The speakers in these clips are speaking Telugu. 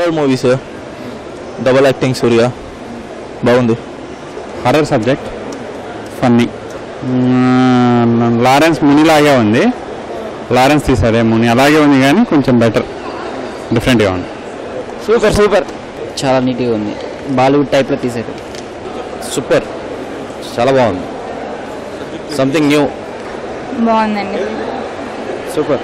Horror movies double acting Suriya బాగుంది హర్రర్ సబ్జెక్ట్ ఫన్నీ లారెన్స్ మునిలాగే ఉంది లారెన్స్ తీసాడే ముని అలాగే ఉంది కానీ కొంచెం బెటర్ డిఫరెంట్గా ఉంది సూపర్ సూపర్ చాలా నీట్గా ఉంది బాలీవుడ్ టైప్లో తీసారు సూపర్ చాలా బాగుంది సంథింగ్ న్యూ బాగుందండి సూపర్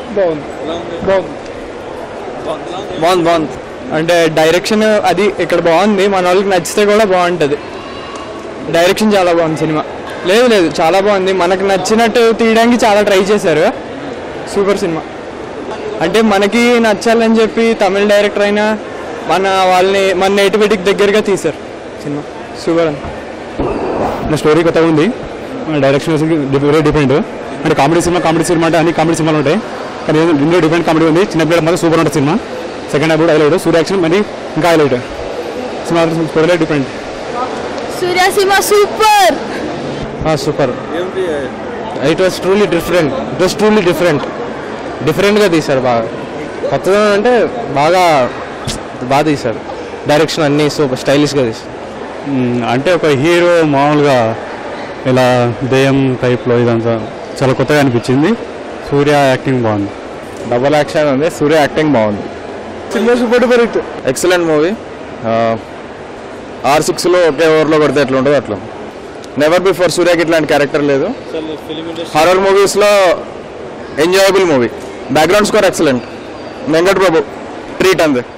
బాగుంది బాగుంది అంటే డైరెక్షన్ అది ఇక్కడ బాగుంది మన వాళ్ళకి నచ్చితే కూడా బాగుంటుంది డైరెక్షన్ చాలా బాగుంది సినిమా లేదు లేదు చాలా బాగుంది మనకు నచ్చినట్టు తీయడానికి చాలా ట్రై చేశారు సూపర్ సినిమా అంటే మనకి నచ్చాలని చెప్పి తమిళ డైరెక్టర్ అయినా మన వాళ్ళని మన నేటివిటీకి దగ్గరగా తీశారు సినిమా సూపర్ అండి నా స్టోరీ కొత్తగా ఉంది డైరెక్షన్ వెరీ డిఫరెంట్ అంటే కామెడీ సినిమా కామెడీ సినిమా అంటే అన్ని కామెడీ సినిమాలు ఉంటాయి కానీ ఇందులో డిఫరెంట్ కామెడీ ఉంది చిన్న పిల్లల మాత్రం సూపర్ ఉంటుంది సినిమా సెకండ్ హాఫ్ కూడా హైలైట్ సూర్య యాక్షన్ మరి ఇంకా highlight cinema story different Suriya cinema super super it was truly different it was truly different డిఫరెంట్గా తీశారు బాగా కొత్తగా అంటే బాగా బాగా తీశారు డైరెక్షన్ అన్నీ సూపర్ స్టైలిష్గా తీశారు మ్మ్. అంటే ఒక హీరో మామూలుగా ఇలా దెయ్యం టైప్లో ఇదంతా చాలా కొత్తగా అనిపించింది సూర్య యాక్టింగ్ బాగుంది డబల్ యాక్షన్ ఉంది సూర్య యాక్టింగ్ బాగుంది cinema super duper hit excellent movie ఆర్ సిక్స్లో ఒకే ఓవర్లో కొడితే ఎట్లా ఉంటుందో అట్లా నెవర్ బిఫోర్ సూర్యకి ఇట్లాంటి క్యారెక్టర్ లేదు హారర్ మూవీస్లో enjoyable movie background score excellent Venkat Prabhu treat అంతే